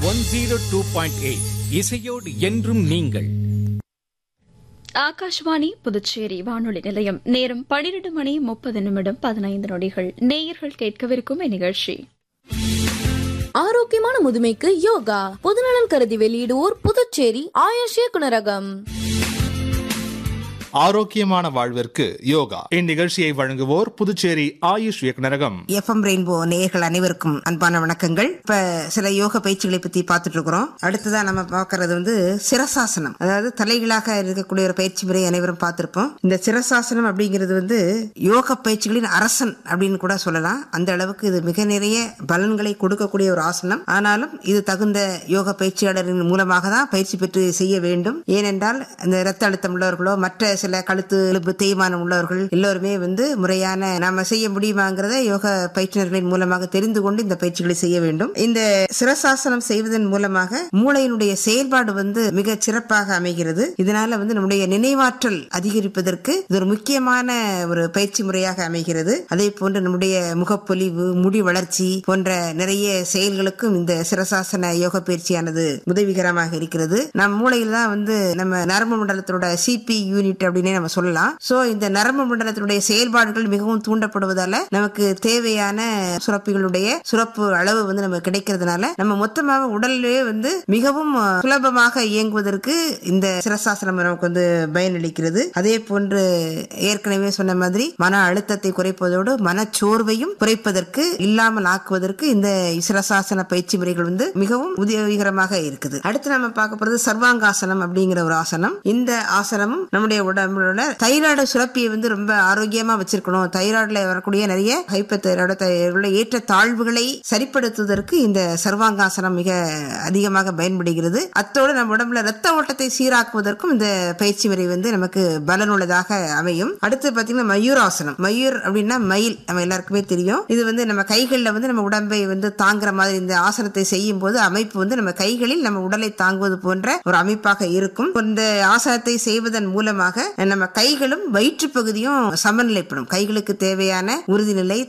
one zero two point eight இசையோடு என்றும் நீங்கள் ஆகாஷ்வாணி புதுச்சேரி வானொலி நிலையம் நேரம் பனிரெண்டு மணி முப்பது நிமிடம் பதினைந்து நொடிகள் நேயர்கள் கேட்கவிருக்கும் இந்நிகழ்ச்சி ஆரோக்கியமான முதுமைக்கு யோகா பொதுநலன் கருதி வெளியிடுவோர் புதுச்சேரி ஆயுஷ் இயக்குனரகம் ஆரோக்கியமான வாழ்விற்கு யோகா இந்நிகழ்ச்சியை வழங்குவோர் புதுச்சேரி ஆயுஷ் இயக்குனரகம் எஃப்எம் ரெயின்போ நேயர்கள் அனைவருக்கும் அன்பான வணக்கங்கள் இப்ப சில யோக பயிற்சிகளை பத்தி பார்த்துட்டு இருக்கிறோம் அடுத்ததா நம்ம பார்க்கறது வந்து சிரசாசனம் அதாவது தலைகளாக இருக்கக்கூடிய ஒரு பயிற்சி முறை அனைவரும் பார்த்திருப்போம் இந்த சிரசாசனம் அப்படிங்கிறது வந்து யோக பயிற்சிகளின் அரசன் அப்படின்னு கூட சொல்லலாம் அந்த அளவுக்கு இது மிக நிறைய பலன்களை கொடுக்கக்கூடிய ஒரு ஆசனம் ஆனாலும் இது தகுந்த யோக பயிற்சியாளரின் மூலமாக தான் பயிற்சி பெற்று செய்ய வேண்டும் ஏனென்றால் அந்த இரத்த அழுத்தம் உள்ளவர்களோ மற்ற சில கழுத்து எலும்பு தேய்மானம் உள்ளவர்கள் எல்லோருமே வந்து முறையான நாம செய்ய முடியுமாங்கிறத யோக பயிற்றுனர்களின் மூலமாக தெரிந்து கொண்டு இந்த பயிற்சிகளை செய்ய வேண்டும் இந்த சிரசாசனம் செய்வதன் மூலமாக மூளையினுடைய செயல்பாடு வந்து மிக சிறப்பாக அமைகிறது இதனால வந்து நம்முடைய நினைவாற்றல் அதிகரிப்பதற்கு இது ஒரு முக்கியமான ஒரு பயிற்சி முறையாக அமைகிறது அதே போன்று நம்முடைய முகப்பொலிவு முடி வளர்ச்சி போன்ற நிறைய செயல்களுக்கும் இந்த சிரசாசன யோக பயிற்சியானது உதவிகரமாக இருக்கிறது நம் மூளையில் தான் வந்து நம்ம நரம்பு மண்டலத்தோட சிபி யூனிட் அப்படின்னே நம்ம சொல்லலாம் சோ இந்த நரம்பு மண்டலத்தினுடைய செயல்பாடுகள் மிகவும் தூண்டப்படுவதால நமக்கு தேவையான சுரப்பிகளுடைய சுரப்பு அளவு வந்து நமக்கு கிடைக்கிறதுனால நம்ம மொத்தமாக உடல்லே வந்து மிகவும் சுலபமாக இயங்குவதற்கு இந்த சிரசாசனம் நமக்கு வந்து பயனளிக்கிறது அதே போன்று ஏற்கனவே சொன்ன மாதிரி மன அழுத்தத்தை குறைப்பதோடு மனச்சோர்வையும் குறைப்பதற்கு இல்லாமல் ஆக்குவதற்கு இந்த சிரசாசன பயிற்சி முறைகள் வந்து மிகவும் உதவிகரமாக இருக்குது அடுத்து நம்ம பார்க்க போறது சர்வாங்காசனம் அப்படிங்கிற ஒரு ஆசனம் இந்த ஆசனமும் நம்முடைய உடம்போட தைராய்டு சுரப்பியை வந்து ரொம்ப ஆரோக்கியமா வச்சிருக்கணும் தைராய்டுல வரக்கூடிய நிறைய ஹைப்பர் தைராய்டு ஏற்ற தாழ்வுகளை சரிப்படுத்துவதற்கு இந்த சர்வாங்காசனம் மிக அதிகமாக பயன்படுகிறது அத்தோடு நம்ம உடம்புல ரத்த ஓட்டத்தை சீராக்குவதற்கும் இந்த பயிற்சி முறை வந்து நமக்கு பலனுள்ளதாக அமையும் அடுத்து பாத்தீங்கன்னா மயூராசனம் மயூர் அப்படின்னா மயில் நம்ம எல்லாருக்குமே தெரியும் இது வந்து நம்ம கைகளில் வந்து நம்ம உடம்பை வந்து தாங்குற மாதிரி இந்த ஆசனத்தை செய்யும் போது அமைப்பு வந்து நம்ம கைகளில் நம்ம உடலை தாங்குவது போன்ற ஒரு அமைப்பாக இருக்கும் இந்த ஆசனத்தை செய்வதன் மூலமாக நம்ம கைகளும் வயிற்று பகுதியும் சமநிலைப்படும் கைகளுக்கு தேவையான உறுதிநிலை